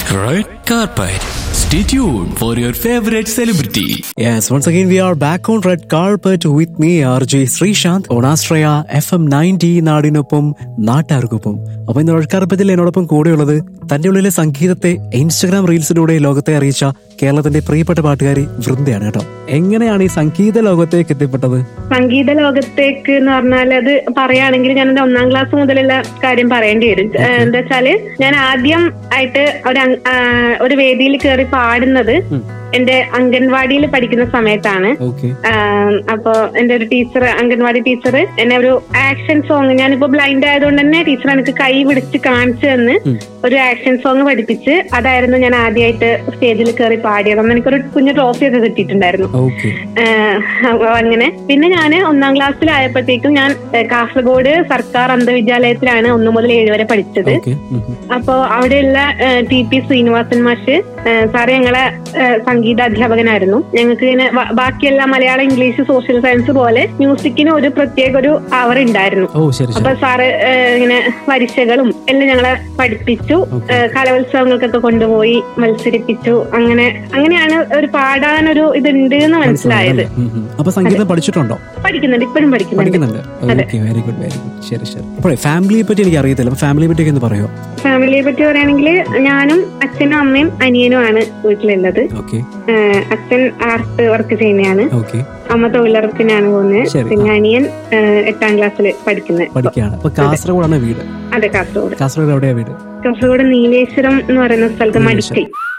Red carpet. Stay tuned for your favorite celebrity. Yes, once again we are back on red carpet with me RJ Sreesanth on Astraya FM 90 നാടിനൊപ്പം നാട്ടാർക്കൊപ്പം അപ്പൊ ഇന്ന് red കാർപ്പറ്റിൽ എന്നോടൊപ്പം കൂടെയുള്ളത് തന്റെ ഉള്ളിലെ സംഗീതത്തെ ഇൻസ്റ്റഗ്രാം റീൽസിലൂടെ ലോകത്തെ അറിയിച്ച കേരളത്തിന്റെ പ്രിയപ്പെട്ട പാട്ടുകാരി വൃന്ദയാണ് കേട്ടോ എങ്ങനെയാണ് ഈ സംഗീത ലോകത്തേക്ക് എത്തിപ്പെട്ടത് സംഗീത ലോകത്തേക്ക് എന്ന് പറഞ്ഞാൽ അത് പറയുകയാണെങ്കിൽ ഞാൻ എന്റെ ഒന്നാം ക്ലാസ് മുതലുള്ള കാര്യം പറയേണ്ടി വരും ഏഹ് എന്താ വെച്ചാല് ഞാൻ ആദ്യം ആയിട്ട് ഒരു അങ്- ആ, ഒരു വേദിയിൽ കയറി പാടുന്നത് എന്റെ അംഗൻവാടിയിൽ പഠിക്കുന്ന സമയത്താണ് ഓക്കെ ആം, അപ്പൊ എന്റെ ഒരു ടീച്ചർ അംഗൻവാടി ടീച്ചർ എന്നെ ഒരു ആക്ഷൻ സോങ് ഞാനിപ്പോ ബ്ലൈൻഡ് ആയതുകൊണ്ട് തന്നെ ടീച്ചർ എനിക്ക് കൈ പിടിച്ച് കാണിച്ചു തന്ന് ഒരു ആക്ഷൻ സോങ് പഠിപ്പിച്ച് അതായിരുന്നു ഞാൻ ആദ്യമായിട്ട് സ്റ്റേജിൽ കയറി പാടിയത് അന്ന് എനിക്കൊരു കുഞ്ഞു ട്രോഫി ഒക്കെ കിട്ടിയിട്ടുണ്ടായിരുന്നു ഓക്കെ ഏഹ് അപ്പൊ അങ്ങനെ പിന്നെ ഞാൻ ഒന്നാം ക്ലാസ്സിലായപ്പോഴത്തേക്കും ഞാൻ ഏഹ് കാസർഗോഡ് സർക്കാർ അന്ധവിദ്യാലയത്തിലാണ് ഒന്നു മുതൽ ഏഴ് വരെ പഠിച്ചത് ഓക്കെ അപ്പോ അവിടെയുള്ള ഏഹ് ടി പി ശ്രീനിവാസൻ മാഷ് ഏഹ് സാറ് ഞങ്ങളെ ഏഹ് സംഗീത അധ്യാപകനായിരുന്നു ഞങ്ങൾക്ക് ഇങ്ങനെ ബ- ബാക്കിയെല്ലാം മലയാളം ഇംഗ്ലീഷ് സോഷ്യൽ സയൻസ് പോലെ മ്യൂസിക്കിന് ഒരു പ്രത്യേക ഒരു അവർ ഉണ്ടായിരുന്നു ഓ ശരി അപ്പൊ ശരി സാറ് ഏഹ് ഇങ്ങനെ പരീക്ഷകളും എല്ലാം ഞങ്ങളെ പഠിപ്പിച്ചു ഏഹ് കലോത്സവങ്ങൾക്കൊക്കെ കൊണ്ടുപോയി മത്സരിപ്പിച്ചു അങ്ങനെ അങ്ങനെയാണ് ഒരു പാടാനൊരു ഇതുണ്ട് എന്ന് മനസ്സിലായത് ഉം, ഉം. അപ്പൊ സംഗീതം പഠിച്ചിട്ടുണ്ടോ പഠിക്കുന്നുണ്ട് ഇപ്പോഴും പഠിക്കുന്നുണ്ട് പഠിക്കുന്നുണ്ട് okay very good very good ശരി ശരി അപ്പോഴേ ഫാമിലിയെ പറ്റി എനിക്ക് അറിയത്തില്ല അപ്പൊ ഫാമിലിയെ പറ്റി ഒന്ന് പറയോ ഫാമിലിയെ പറ്റി പറയുകയാണെങ്കിൽ ഞാനും അച്ഛനും അമ്മയും അനിയനുമാണ് വീട്ടിലുള്ളത് ഓക്കെ ഏഹ് അച്ഛൻ ആർട്ട് വർക്ക് ചെയ്യുന്നതാണ് ഓക്കെ അമ്മ തൊഴിലുറപ്പിനാണ് പോകുന്നത് ശരി. പിന്നെ അനിയൻ ഏഹ് എട്ടാം ക്ലാസ്സിൽ പഠിക്കുന്നത് പഠിക്കുകയാണ് അപ്പൊ കാസർഗോഡാണ് വീട് അതെ കാസർഗോഡ് കാസർഗോഡ് എവിടെയാ വീട് കാസർഗോഡ് നീലേശ്വരം എന്ന് പറയുന്ന സ്ഥലത്ത് മടിക്കൈ